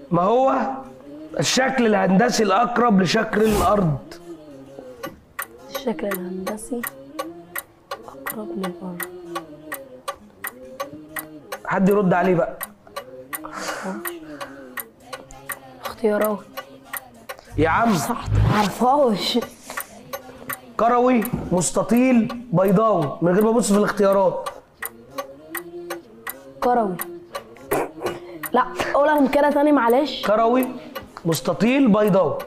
ما هو الشكل الهندسي الاقرب لشكل الارض الشكل الهندسي أقرب للأرض حد يرد عليه بقى اختيارات يا عم معرفهاش كروي مستطيل بيضاوي من غير ما ابص في الاختيارات كروي لا قولهم كده تاني معلش كروي مستطيل بيضاوي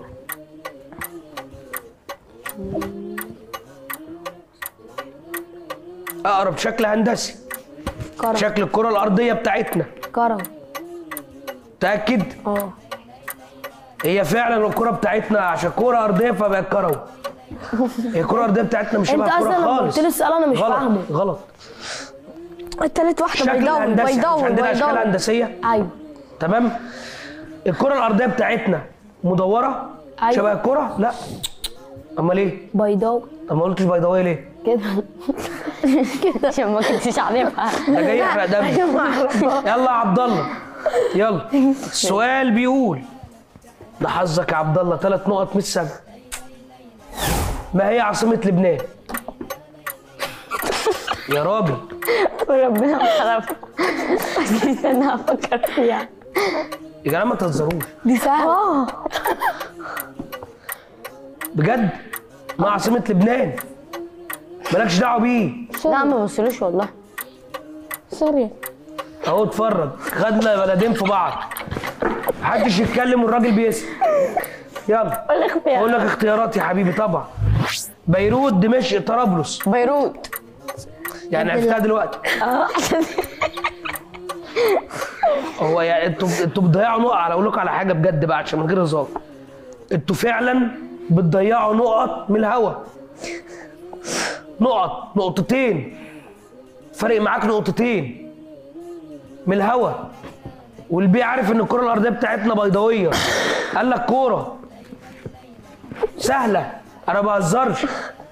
اقرب شكل هندسي كروي شكل الكره الارضيه بتاعتنا كروي تاكد اه هي فعلا الكره بتاعتنا عشان كره ارضيه فبقت كروي هي الكره الارضيه بتاعتنا مش انت شبه اصلا كره لما خالص قلت لي السؤال انا مش غلط فاهمه غلط التالت واحده شكل بيضاوي هندسي مش بيضاوي عندنا اشكال بيضاوي هندسيه ايوه تمام الكره الارضيه بتاعتنا مدوره أيوة. شبه الكره لا امال ايه بيضاوي طب ما قلتش بيضاويه ليه كده كده عشان ما كنتش عارفها ده جاي يحرق دم يلا يا عبد الله يلا السؤال بيقول ده حظك يا عبد الله ثلاث نقط من السنه ما هي عاصمه لبنان يا راجل وربنا ما عرفها استنى افكر فيها يا جماعه ما تهزروش دي سهله بجد ما عاصمه لبنان مالكش دعوه بيه لا ما وصلوش والله سوريا اهو اتفرج خدنا بلدين في بعض محدش يتكلم والراجل بيسال يلا اقول لك اختيارات يا حبيبي طبعا بيروت دمشق طرابلس بيروت يعني عرفتها دلوقتي اه عشان هو يعني انتوا انتوا بتضيعوا نقط على اقول لكم على حاجه بجد بقى عشان من غير هزار انتوا فعلا بتضيعوا نقط من الهوا نقط نقطتين فرق معاك نقطتين من الهوا والبي عارف ان الكره الارضيه بتاعتنا بيضاويه قال لك كوره سهله انا ما بهزرش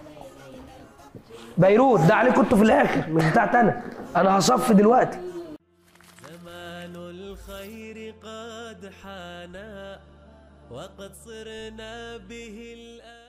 بيروت ده عليكم انتوا في الاخر مش بتاعت انا انا هصفي دلوقتي زمان الخير قد حانا وقد صرنا به الآن